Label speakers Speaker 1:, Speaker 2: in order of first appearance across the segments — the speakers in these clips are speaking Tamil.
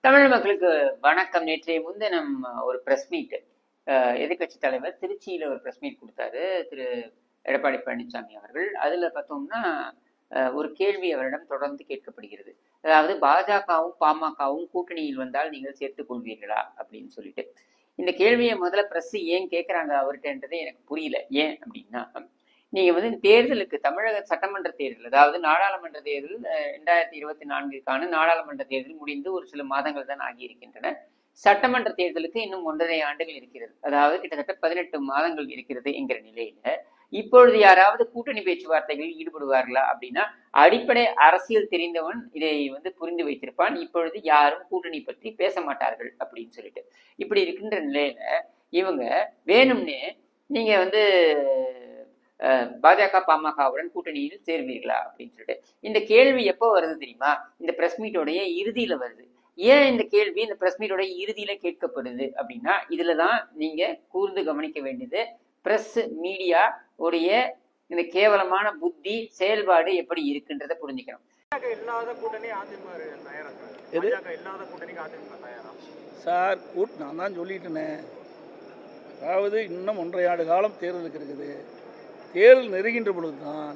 Speaker 1: தமிழ் மக்களுக்கு வணக்கம் நேற்றைய முன்தினம் ஒரு பிரஸ் மீட் எதிர்கட்சி தலைவர் திருச்சியில ஒரு பிரஸ் மீட் கொடுத்தாரு திரு எடப்பாடி பழனிசாமி அவர்கள் அதுல பார்த்தோம்னா அஹ், ஒரு கேள்வி அவரிடம் தொடர்ந்து கேட்கப்படுகிறது அதாவது பாஜகவும் பாமகவும் கூட்டணியில் வந்தால் நீங்கள் சேர்த்துக் கொள்வீர்களா அப்படின்னு சொல்லிட்டு இந்த கேள்வியை முதல்ல பிரஸ் ஏன் கேட்கறாங்க அவர்கிட்டன்றதே எனக்கு புரியல ஏன் அப்படின்னா நீங்க வந்து இந்த தேர்தலுக்கு தமிழக சட்டமன்ற தேர்தல் அதாவது நாடாளுமன்ற தேர்தல் அஹ், ரெண்டாயிரத்தி இருபத்தி நான்கிற்கான நாடாளுமன்ற தேர்தல் முடிந்து ஒரு சில மாதங்கள் தான் ஆகியிருக்கின்றன சட்டமன்ற தேர்தலுக்கு இன்னும் ஒன்றரை ஆண்டுகள் இருக்கிறது அதாவது கிட்டத்தட்ட பதினெட்டு மாதங்கள் இருக்கிறது என்கிற நிலையில இப்பொழுது யாராவது கூட்டணி பேச்சுவார்த்தைகளில் ஈடுபடுவார்களா அப்படின்னா அடிப்படை அரசியல் தெரிந்தவன் இதை வந்து புரிந்து வைத்திருப்பான் இப்பொழுது யாரும் கூட்டணி பற்றி பேச மாட்டார்கள் அப்படின்னு சொல்லிட்டு இப்படி இருக்கின்ற நிலையில இவங்க வேணும்னே நீங்க வந்து அஹ், பாஜக பாமகவுடன் கூட்டணியில் சேர்வீர்களா அப்படின்னு சொல்லிட்டு இந்த கேள்வி எப்போ வருது தெரியுமா இந்த பிரஸ் மீட்டோடைய இறுதியில வருது ஏன் இந்த கேள்வி இந்த பிரஸ் மீட்டோட இறுதியில கேட்கப்படுது அப்படின்னா இதுல தான் நீங்க கூர்ந்து கவனிக்க வேண்டியது பிரஸ் மீடியா உடைய இந்த கேவலமான புத்தி செயல்பாடு எப்படி இருக்குன்றத புரிஞ்சுக்கணும்
Speaker 2: பாஜக இல்லாத கூட்டணி அதிமுக தயாரா சார்
Speaker 3: எது?
Speaker 2: பாஜக இல்லாத கூட்டணிக்கு அதிமுக தயாரா
Speaker 3: சார் கூட் நான் தான் சொல்லிட்டேனே அதாவது இன்னும் ஒன்றரை ஆண்டு காலம் தேர்தலுக்கு இருக்குது தேர்தல் நெருங்கின்ற பொழுது தான்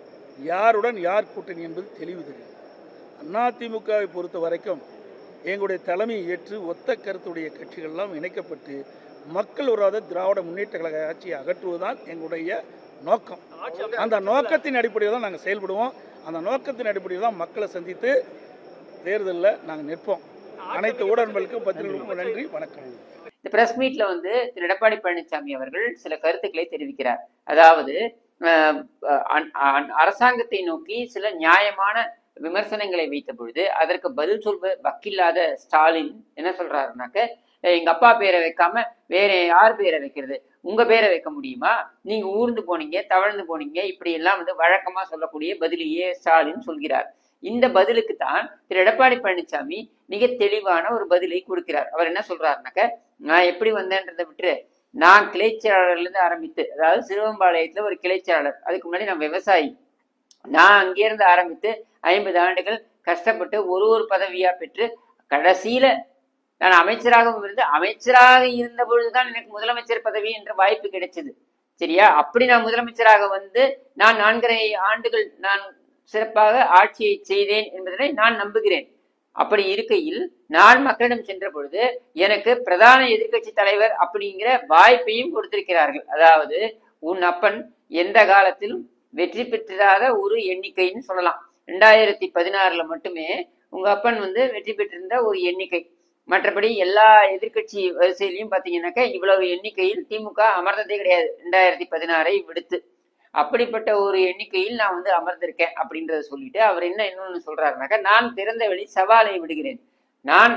Speaker 3: யாருடன் யார் கூட்டணி என்பது தெளிவு தெரியும் அதிமுகவை பொறுத்த வரைக்கும் எங்களுடைய தலைமையை ஏற்று ஒத்த கருத்துடைய கட்சிகள்லாம் இணைக்கப்பட்டு மக்கள் உருவாத திராவிட முன்னேற்ற கழக ஆட்சியை அகற்றுவதுதான் எங்களுடைய நோக்கம் அந்த நோக்கத்தின் அடிப்படையில் தான் நாங்கள் செயல்படுவோம் அந்த நோக்கத்தின் அடிப்படையில் தான் மக்களை சந்தித்து தேர்தலில் நாங்கள் நிற்போம் அனைத்து ஊடகங்களுக்கும் பத்திரிகைகளுக்கும் நன்றி வணக்கம்
Speaker 1: இந்த பிரஸ் மீட்ல வந்து திரு எடப்பாடி பழனிசாமி அவர்கள் சில கருத்துக்களை தெரிவிக்கிறார் அதாவது அஹ், அஹ், அஹ், அரசாங்கத்தை நோக்கி சில நியாயமான விமர்சனங்களை வைத்த பொழுது அதற்கு பதில் சொல்வ வக்கில்லாத ஸ்டாலின் என்ன சொல்றாருனாக்க "அஹ், எங்க அப்பா பேரை வைக்காம வேற யார் பேரை வைக்கிறது உங்க பேரை வைக்க முடியுமா நீங்க ஊர்ந்து போனீங்க தவழ்ந்து போனீங்க இப்படி எல்லாம் வந்து வழக்கமா சொல்லக்கூடிய பதிலையே ஸ்டாலின் சொல்கிறார் இந்த பதிலுக்கு தான் திரு எடப்பாடி பழனிசாமி மிக தெளிவான ஒரு பதிலை கொடுக்கிறார் அவர் என்ன சொல்றாருனாக்க நான் எப்படி வந்தேன்றதை விட்டு நான் கிளைச்செயலாளர்ல இருந்து ஆரம்பித்து அதாவது சிறுவம்பாளையத்துல ஒரு கிளைச்செயலாளர் அதுக்கு முன்னாடி நான் விவசாயி நான் அங்கிருந்து ஆரம்பித்து ஐம்பது ஆண்டுகள் கஷ்டப்பட்டு ஒரு ஒரு பதவியா பெற்று கடைசியில நான் அமைச்சராகவும் இருந்து அமைச்சராக இருந்த பொழுதுதான் எனக்கு முதலமைச்சர் பதவி என்ற வாய்ப்பு கிடைச்சது சரியா அப்படி நான் முதலமைச்சராக வந்து நான் நான்கரை ஆண்டுகள் நான் சிறப்பாக ஆட்சியை செய்தேன் என்பதனை நான் நம்புகிறேன் அப்படி இருக்கையில் நான் மக்களிடம் சென்ற பொழுது எனக்கு பிரதான எதிர்க்கட்சி தலைவர் அப்படிங்கிற வாய்ப்பையும் கொடுத்திருக்கிறார்கள் அதாவது உன் அப்பன் எந்த காலத்திலும் வெற்றி பெற்றிராத ஒரு எண்ணிக்கைன்னு சொல்லலாம் ரெண்டாயிரத்தி பதினாறுல மட்டுமே உங்க அப்பன் வந்து வெற்றி பெற்றிருந்த ஒரு எண்ணிக்கை மற்றபடி எல்லா எதிர்க்கட்சி வரிசையிலையும் பாத்தீங்கன்னாக்கா இவ்வளவு எண்ணிக்கையில் திமுக அமர்ந்ததே கிடையாது ரெண்டாயிரத்தி பதினாறை விடுத்து அப்படிப்பட்ட ஒரு எண்ணிக்கையில் நான் வந்து அமர்ந்திருக்கேன் அப்படின்றத சொல்லிட்டு அவர் என்ன இன்னொன்னு சொல்றாருனாக்கா நான் திறந்த வெளி சவாலை விடுகிறேன் நான்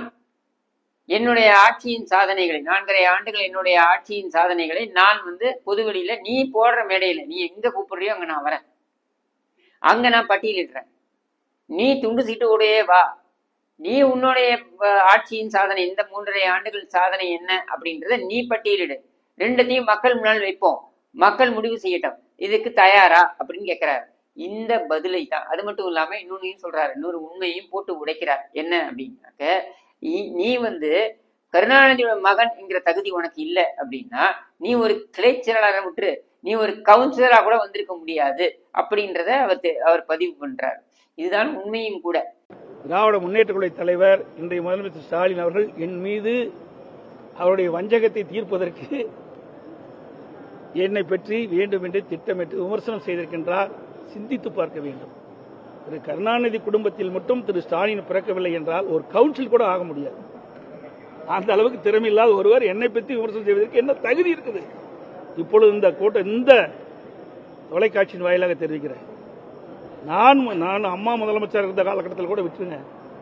Speaker 1: என்னுடைய ஆட்சியின் சாதனைகளை நான்கரை ஆண்டுகள் என்னுடைய ஆட்சியின் சாதனைகளை நான் வந்து பொதுவெளியில நீ போடுற மேடையில நீ எங்க கூப்பிடுறியோ அங்க நான் வரேன் அங்க நான் பட்டியலிடுறேன் நீ துண்டு சீட்டோடையே வா நீ உன்னுடைய அஹ், ஆட்சியின் சாதனை இந்த மூன்றரை ஆண்டுகள் சாதனை என்ன அப்படின்றத நீ பட்டியலிடு ரெண்டுத்தையும் மக்கள் முன்னால் வைப்போம் மக்கள் முடிவு செய்யட்டும் இதுக்கு தயாரா அப்படின்னு கேட்கிறாரு இந்த பதிலை தான் அது மட்டும் இல்லாம இன்னொன்னையும் சொல்றாரு இன்னொரு உண்மையும் போட்டு உடைக்கிறார் என்ன அப்படின்னாக்க நீ- நீ வந்து கருணாநிதியோட மகன் என்கிற தகுதி உனக்கு இல்லை அப்படின்னா நீ ஒரு கிளை செயலாளரை விட்டுரு நீ ஒரு கவுன்சிலரா கூட வந்திருக்க முடியாது அப்படின்றத அவர் தெ- அவர் பதிவு பண்றார் இதுதான் உண்மையும் கூட
Speaker 3: திராவிட முன்னேற்ற கழக தலைவர் இன்றைய முதலமைச்சர் ஸ்டாலின் அவர்கள் என் மீது அவருடைய வஞ்சகத்தை தீர்ப்பதற்கு என்னை பற்றி வேண்டும் என்று திட்டமிட்டு விமர்சனம் செய்திருக்கின்றார் சிந்தித்து பார்க்க வேண்டும் திரு கருணாநிதி குடும்பத்தில் மட்டும் திரு ஸ்டாலின் பிறக்கவில்லை என்றால் ஒரு கவுன்சில் கூட ஆக முடியாது அந்த அளவுக்கு திறமை இல்லாத ஒருவர் என்னை பற்றி விமர்சனம் செய்வதற்கு என்ன தகுதி இருக்குது இப்பொழுது இந்த கூட்டம் இந்த தொலைக்காட்சியின் வாயிலாக தெரிவிக்கிறேன் நான் நான் அம்மா முதலமைச்சர் இருந்த காலகட்டத்தில் கூட விட்டுருங்க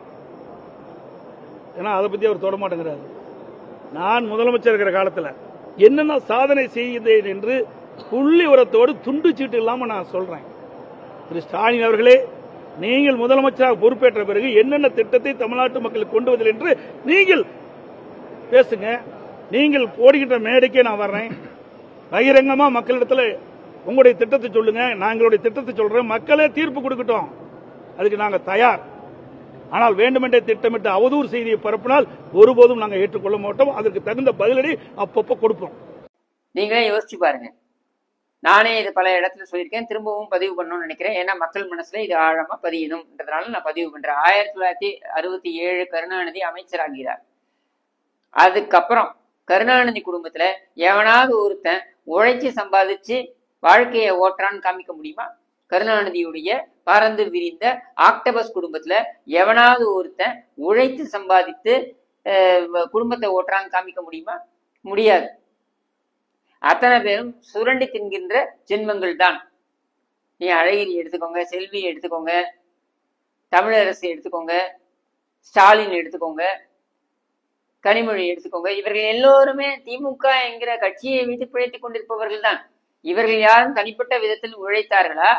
Speaker 3: ஏன்னா அதை பத்தி அவர் தொட மாட்டேங்கிறாரு நான் முதலமைச்சர் இருக்கிற காலத்தில் என்னென்ன சாதனை செய்தேன் என்று புள்ளி உரத்தோடு துண்டு சீட்டு இல்லாம நான் சொல்றேன் திரு ஸ்டாலின் அவர்களே நீங்கள் முதலமைச்சராக பொறுப்பேற்ற பிறகு என்னென்ன திட்டத்தை தமிழ்நாட்டு மக்களுக்கு கொண்டு வந்தீர்கள் என்று நீங்கள் பேசுங்க நீங்கள் போடுகின்ற மேடைக்கே நான் வர்றேன் பகிரங்கமா மக்களிடத்துல உங்களுடைய திட்டத்தை சொல்லுங்க நாங்களுடைய திட்டத்தை சொல்றேன் மக்களே தீர்ப்பு கொடுக்கட்டும் அதுக்கு நாங்க தயார் ஆனால் வேண்டுமென்றே திட்டமிட்டு அவதூறு செய்தியை பரப்பினால் ஒருபோதும் நாங்கள் ஏற்றுக்கொள்ள மாட்டோம் அதற்கு தகுந்த பதிலடி அப்பப்போ கொடுப்போம்
Speaker 1: நீங்களே யோசிச்சு பாருங்க நானே இது பல இடத்துல சொல்லியிருக்கேன் திரும்பவும் பதிவு பண்ணணும்னு நினைக்கிறேன் ஏன்னா மக்கள் மனசுல இது ஆழமா பதியணும்ன்றதுனால நான் பதிவு பண்றேன் ஆயிரத்தி தொள்ளாயிரத்தி அறுபத்தி ஏழு கருணாநிதி அமைச்சராகிறார் அதுக்கப்புறம் கருணாநிதி குடும்பத்துல எவனாவது ஒருத்தன் உழைச்சி சம்பாதிச்சு வாழ்க்கையை ஓட்டுறான்னு காமிக்க முடியுமா கருணாநிதியுடைய பறந்து விரிந்த ஆக்டபஸ் குடும்பத்துல எவனாவது ஒருத்தன் உழைத்து சம்பாதித்து அஹ், குடும்பத்தை ஓட்டுறான்னு காமிக்க முடியுமா முடியாது அத்தனை பேரும் சுரண்டி தின்கின்ற ஜென்மங்கள் தான் நீ அழகிரி எடுத்துக்கோங்க செல்வி எடுத்துக்கோங்க தமிழரசு எடுத்துக்கோங்க ஸ்டாலின் எடுத்துக்கோங்க கனிமொழி எடுத்துக்கோங்க இவர்கள் எல்லோருமே திமுக என்கிற கட்சியை வைத்து பிழைத்துக் கொண்டிருப்பவர்கள் தான் இவர்கள் யாரும் தனிப்பட்ட விதத்தில் உழைத்தார்களா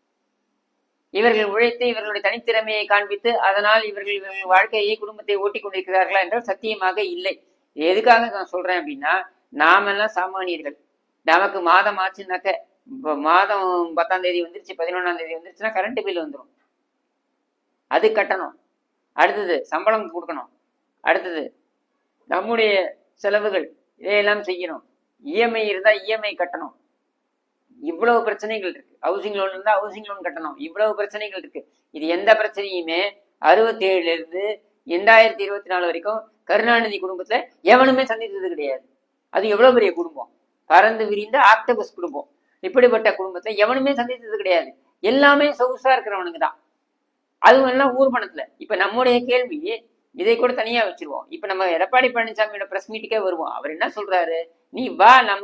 Speaker 1: இவர்கள் உழைத்து இவர்களுடைய தனித்திறமையை காண்பித்து அதனால் இவர்கள் இவர்கள் வாழ்க்கையை குடும்பத்தை ஓட்டிக் கொண்டிருக்கிறார்களா என்றால் சத்தியமாக இல்லை எதுக்காக நான் சொல்றேன் அப்படின்னா நாமெல்லாம் சாமானியர்கள் நமக்கு மாதம் ஆச்சுனாக்க இப்போ மாதம் பத்தாம் தேதி வந்துருச்சு பதினொன்றாம் தேதி வந்துருச்சுன்னா கரண்ட் பில் வந்துடும் அது கட்டணும் அடுத்தது சம்பளம் கொடுக்கணும் அடுத்தது நம்முடைய செலவுகள் இதையெல்லாம் செய்யணும் இஎம்ஐ இருந்தா இஎம்ஐ கட்டணும் இவ்வளவு பிரச்சனைகள் இருக்கு ஹவுசிங் லோன் இருந்தா ஹவுசிங் லோன் கட்டணும் இவ்வளவு பிரச்சனைகள் இருக்கு இது எந்த பிரச்சனையுமே அறுபத்தி ஏழுல இருந்து ரெண்டாயிரத்தி இருபத்தி நாலு வரைக்கும் கருணாநிதி குடும்பத்துல எவனுமே சந்தித்தது கிடையாது அது எவ்வளவு பெரிய குடும்பம் பறந்து விரிந்த ஆக்டோபஸ் குடும்பம் இப்படிப்பட்ட குடும்பத்தை எவனுமே சந்தித்தது கிடையாது எல்லாமே சொகுசா இருக்கிறவனுங்க தான் அதுவும் எல்லாம் ஊர்வனத்துல இப்ப நம்முடைய கேள்வி இதை கூட தனியா வச்சிருவோம் இப்ப நம்ம எடப்பாடி பழனிசாமியோட பிரஸ் மீட்டுக்கே வருவோம் அவர் என்ன சொல்றாரு நீ வா நம்ம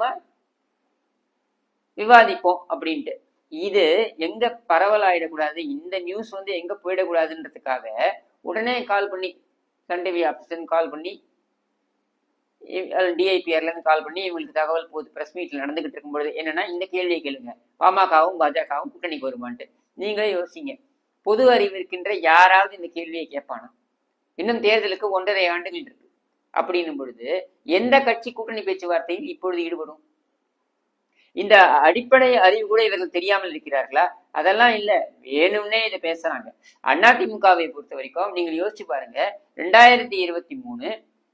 Speaker 1: விவாதிப்போம் அப்படின்ட்டு இது எங்க பரவலாயிடக்கூடாது இந்த நியூஸ் வந்து எங்க போயிடக்கூடாதுன்றதுக்காக உடனே கால் பண்ணி சன் டிவி ஆஃபீஸர்னு கால் பண்ணி டிஐபிஆர்ல இருந்து கால் பண்ணி இவங்களுக்கு தகவல் போகுது பிரஸ் மீட்ல நடந்துகிட்டு இருக்கும்பொழுது என்னன்னா இந்த கேள்வியை கேளுங்க பாமகவும் பாஜகவும் கூட்டணிக்கு வருமான்ட்டு நீங்களே யோசிங்க பொது அறிவு இருக்கின்ற யாராவது இந்த கேள்வியை கேட்பானா இன்னும் தேர்தலுக்கு ஒன்றரை ஆண்டுகள் இருக்கு அப்படின்னும் பொழுது எந்த கட்சி கூட்டணி பேச்சுவார்த்தையில் இப்பொழுது ஈடுபடும் இந்த அடிப்படை அறிவு கூட இவர்கள் தெரியாமல் இருக்கிறார்களா அதெல்லாம் இல்ல வேணும்னே இதை பேசுறாங்க அதிமுகவை பொறுத்த வரைக்கும் நீங்கள் யோசிச்சு பாருங்க ரெண்டாயிரத்தி இருபத்தி மூணு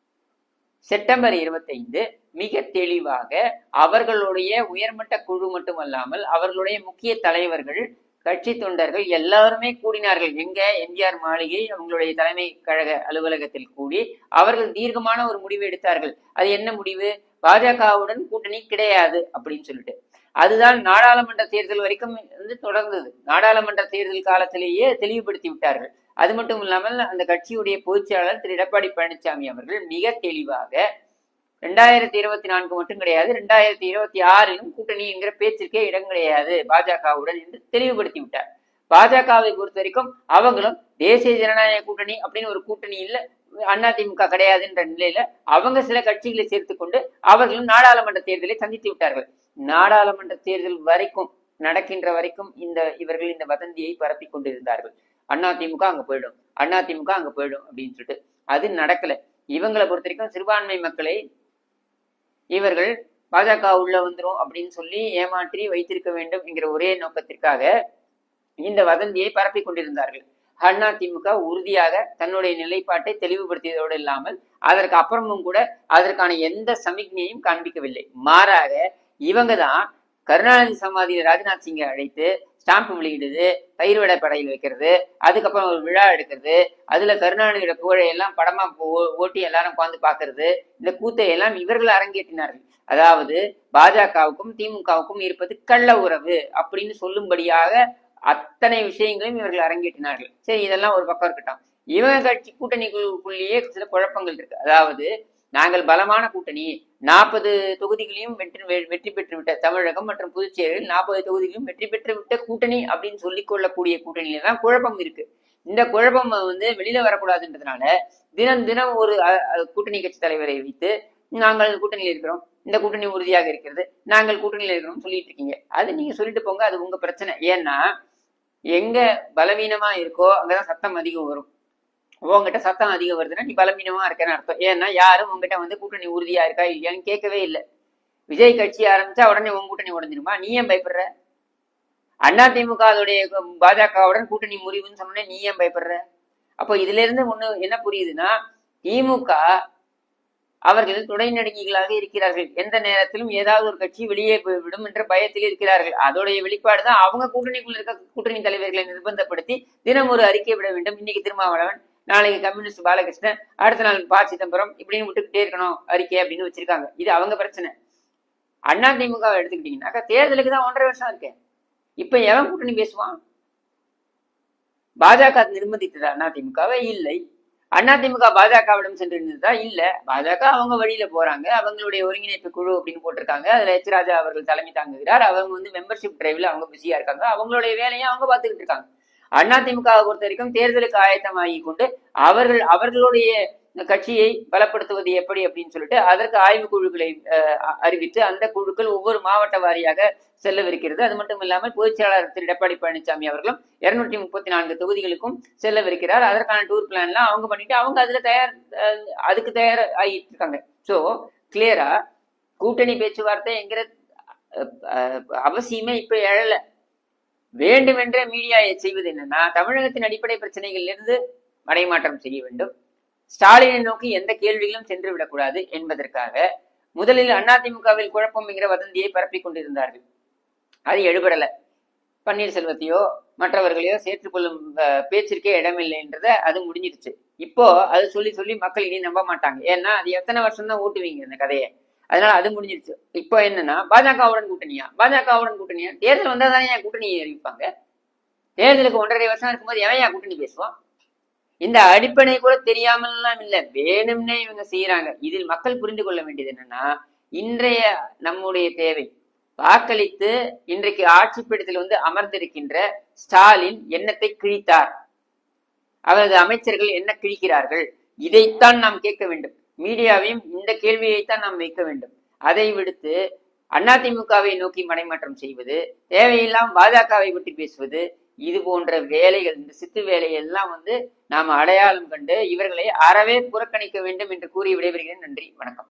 Speaker 1: செப்டம்பர் இருபத்தைந்து மிக தெளிவாக அவர்களுடைய உயர்மட்ட குழு மட்டுமல்லாமல் அவர்களுடைய முக்கிய தலைவர்கள் கட்சி தொண்டர்கள் எல்லாருமே கூடினார்கள் எங்க எம்ஜிஆர் மாளிகை அவங்களுடைய தலைமை கழக அலுவலகத்தில் கூடி அவர்கள் தீர்க்கமான ஒரு முடிவு எடுத்தார்கள் அது என்ன முடிவு பாஜகவுடன் கூட்டணி கிடையாது அப்படின்னு சொல்லிட்டு அதுதான் நாடாளுமன்ற தேர்தல் வரைக்கும் வந்து தொடர்ந்தது நாடாளுமன்ற தேர்தல் காலத்திலேயே தெளிவுபடுத்தி விட்டார்கள் அது மட்டும் இல்லாமல் அந்த கட்சியுடைய பொதுச்செயலாளர் திரு எடப்பாடி பழனிசாமி அவர்கள் மிக தெளிவாக ரெண்டாயிரத்தி இருபத்தி நான்கு மட்டும் கிடையாது ரெண்டாயிரத்தி இருபத்தி ஆறிலும் கூட்டணி என்கிற பேச்சிற்கே இடம் கிடையாது பாஜகவுடன் என்று தெளிவுபடுத்தி விட்டார் பாஜகவை பொறுத்த வரைக்கும் அவங்களும் தேசிய ஜனநாயக கூட்டணி அப்படின்னு ஒரு கூட்டணி இல்ல அதிமுக கிடையாதுன்ற நிலையில அவங்க சில கட்சிகளை சேர்த்து கொண்டு அவர்களும் நாடாளுமன்ற தேர்தலை சந்தித்து விட்டார்கள் நாடாளுமன்ற தேர்தல் வரைக்கும் நடக்கின்ற வரைக்கும் இந்த இவர்கள் இந்த வதந்தியை பரப்பி கொண்டிருந்தார்கள் அதிமுக அங்க போயிடும் அதிமுக அங்க போயிடும் அப்படின்னு சொல்லிட்டு அது நடக்கல இவங்களை பொறுத்த வரைக்கும் சிறுபான்மை மக்களை இவர்கள் பாஜக உள்ள வந்துரும் அப்படின்னு சொல்லி ஏமாற்றி வைத்திருக்க வேண்டும் என்கிற ஒரே நோக்கத்திற்காக இந்த வதந்தியை பரப்பி கொண்டிருந்தார்கள் அதிமுக உறுதியாக தன்னுடைய நிலைப்பாட்டை தெளிவுபடுத்தியதோடு இல்லாமல் அதற்கு அப்புறமும் கூட அதற்கான எந்த சமிக்ஞையும் காண்பிக்கவில்லை மாறாக இவங்க தான் கருணாநிதி சமாதியில ராஜ்நாத் சிங்கை அழைத்து ஸ்டாம்ப் வெளியிடுது தயிர் வடை படையில் வைக்கிறது அதுக்கப்புறம் ஒரு விழா எடுக்கிறது அதுல கருணாநிதியோட புகழை எல்லாம் படமா ஓ- ஓட்டி எல்லாரும் உட்காந்து பாக்குறது இந்த கூத்தை எல்லாம் இவர்கள் அரங்கேற்றினார்கள் அதாவது பாஜகவுக்கும் திமுகவுக்கும் இருப்பது கள்ள உறவு அப்படின்னு சொல்லும்படியாக அத்தனை விஷயங்களையும் இவர்கள் அரங்கேற்றினார்கள் சரி இதெல்லாம் ஒரு பக்கம் இருக்கட்டும் இவங்க கட்சி கூட்டணிக்குள்ளேயே சில குழப்பங்கள் இருக்கு அதாவது நாங்கள் பலமான கூட்டணி நாற்பது தொகுதிகளையும் வெற்றி வெ- வெற்றி பெற்று விட்ட தமிழகம் மற்றும் புதுச்சேரியில் நாற்பது தொகுதிகளையும் வெற்றி பெற்று விட்ட கூட்டணி அப்படின்னு சொல்லிக் கொள்ளக்கூடிய கூட்டணியில தான் குழப்பம் இருக்கு இந்த குழப்பம் வந்து வெளியில வரக்கூடாதுன்றதுனால தினம் தினம் ஒரு அ- அ- கூட்டணி கட்சி தலைவரை வைத்து நாங்கள் கூட்டணியில் இருக்கிறோம் இந்த கூட்டணி உறுதியாக இருக்கிறது நாங்கள் கூட்டணியில் இருக்கிறோம் சொல்லிட்டு இருக்கீங்க அது நீங்க சொல்லிட்டு போங்க அது உங்க பிரச்சனை ஏன்னா எங்க பலவீனமா இருக்கோ அங்கதான் சத்தம் அதிகம் வரும் உங்ககிட்ட சத்தம் அதிகம் வருதுன்னா நீ பலவீனமா இருக்கேன்னு அர்த்தம் ஏன்னா யாரும் உங்ககிட்ட வந்து கூட்டணி உறுதியா இருக்கா இல்லையான்னு கேட்கவே இல்லை விஜய் கட்சி ஆரம்பிச்சா உடனே உன் கூட்டணி உடஞ்சிருமா நீ ஏன் பயப்படுற அண்ணா திமுக அதோடைய பாஜகவுடன் கூட்டணி முறிவுன்னு சொன்னோடனே நீ ஏன் பயப்படுற அப்போ இதுல இருந்து ஒண்ணு என்ன புரியுதுன்னா திமுக அவர்கள் துணை நடுங்கிகளாக இருக்கிறார்கள் எந்த நேரத்திலும் ஏதாவது ஒரு கட்சி வெளியே போய் விடும் என்ற பயத்தில் இருக்கிறார்கள் அதோடைய வெளிப்பாடு தான் அவங்க கூட்டணிக்குள்ள இருக்க கூட்டணி தலைவர்களை நிர்பந்தப்படுத்தி தினம் ஒரு அறிக்கை விட வேண்டும் இன்னைக்கு திருமாவளவன் நாளைக்கு கம்யூனிஸ்ட் பாலகிருஷ்ணன் அடுத்த நாள் ப சிதம்பரம் இப்படின்னு விட்டுக்கிட்டே இருக்கணும் அறிக்கை அப்படின்னு வச்சிருக்காங்க இது அவங்க பிரச்சனை அண்ணா திமுக வை எடுத்துக்கிட்டீங்கன்னாக்கா தேர்தலுக்கு தான் ஒன்றரை வருஷம் இருக்கு இப்ப எவன் கூட்டணி பேசுவான் பாஜக நிர்பந்தித்ததா அண்ணா திமுகவை இல்லை அதிமுக பாஜகவிடம் சென்று இருந்ததா இல்ல பாஜக அவங்க வழியில போறாங்க அவங்களுடைய ஒருங்கிணைப்பு குழு அப்படின்னு போட்டிருக்காங்க அதுல எச் ராஜா அவர்கள் தலைமை தாங்குகிறார் அவங்க வந்து மெம்பர்ஷிப் டிரைவ்ல அவங்க பிஸியா இருக்காங்க அவங்களுடைய வேலையை அவங்க பார்த்துக்கிட்டு இருக்காங்க அதிமுகவை பொறுத்த வரைக்கும் தேர்தலுக்கு ஆயத்தமாகி கொண்டு அவர்கள் அவர்களுடைய கட்சியை பலப்படுத்துவது எப்படி அப்படின்னு சொல்லிட்டு அதற்கு ஆய்வு குழுக்களை அஹ், அறிவித்து அந்த குழுக்கள் ஒவ்வொரு மாவட்ட வாரியாக செல்லவிருக்கிறது அது மட்டும் இல்லாமல் பொதுச் செயலாளர் திரு எடப்பாடி பழனிசாமி அவர்களும் இருநூற்றி முப்பத்தி நான்கு தொகுதிகளுக்கும் செல்லவிருக்கிறார் அதற்கான டூர் பிளான்லாம் அவங்க பண்ணிட்டு அவங்க அதுல தயார் அஹ், அதுக்கு தயார் ஆகிட்டு இருக்காங்க ஸோ கிளியரா கூட்டணி பேச்சுவார்த்தை என்கிற அஹ், அஹ், அவசியமே இப்ப எழல வேண்டுமென்றே மீடியா செய்வது என்னன்னா தமிழகத்தின் அடிப்படை பிரச்சனைகளிலிருந்து இருந்து மடைமாற்றம் செய்ய வேண்டும் ஸ்டாலினை நோக்கி எந்த கேள்விகளும் சென்று விடக்கூடாது என்பதற்காக முதலில் அதிமுகவில் குழப்பம் என்கிற வதந்தியை பரப்பிக் கொண்டிருந்தார்கள் அது எடுபடல பன்னீர்செல்வத்தையோ மற்றவர்களையோ சேர்த்துக்கொள்ளும் அஹ், பேச்சிற்கே இடமில்லைன்றத அது முடிஞ்சிருச்சு இப்போ அது சொல்லி சொல்லி மக்கள் இனி நம்ப மாட்டாங்க ஏன்னா அது எத்தனை வருஷம் தான் ஓட்டுவீங்க இந்த கதையை அதனால அது முடிஞ்சிருச்சு இப்போ என்னன்னா பாஜகவுடன் கூட்டணியா பாஜகவுடன் கூட்டணியா தேர்தல் வந்தா தானே என் கூட்டணியை அறிவிப்பாங்க தேர்தலுக்கு ஒன்றரை வருஷம் இருக்கும்போது எவன் ஏன் கூட்டணி பேசுவான் இந்த அடிப்படை கூட தெரியாமல்லாம் இல்ல வேணும்னே இவங்க செய்யறாங்க இதில் மக்கள் புரிந்து கொள்ள வேண்டியது என்னன்னா இன்றைய நம்முடைய தேவை வாக்களித்து இன்றைக்கு ஆட்சி பீடத்தில் வந்து அமர்ந்திருக்கின்ற ஸ்டாலின் எண்ணத்தை கிழித்தார் அவரது அமைச்சர்கள் என்ன கிழிக்கிறார்கள் இதைத்தான் நாம் கேட்க வேண்டும் மீடியாவையும் இந்த கேள்வியைத்தான் நாம் வைக்க வேண்டும் அதை விடுத்து அதிமுகவை நோக்கி மடைமாற்றம் செய்வது தேவையில்லாம் பாஜகவை பற்றி பேசுவது இது போன்ற வேலைகள் இந்த சித்து வேலையெல்லாம் வந்து நாம் அடையாளம் கண்டு இவர்களை அறவே புறக்கணிக்க வேண்டும் என்று கூறி விடைபெறுகிறேன் நன்றி வணக்கம்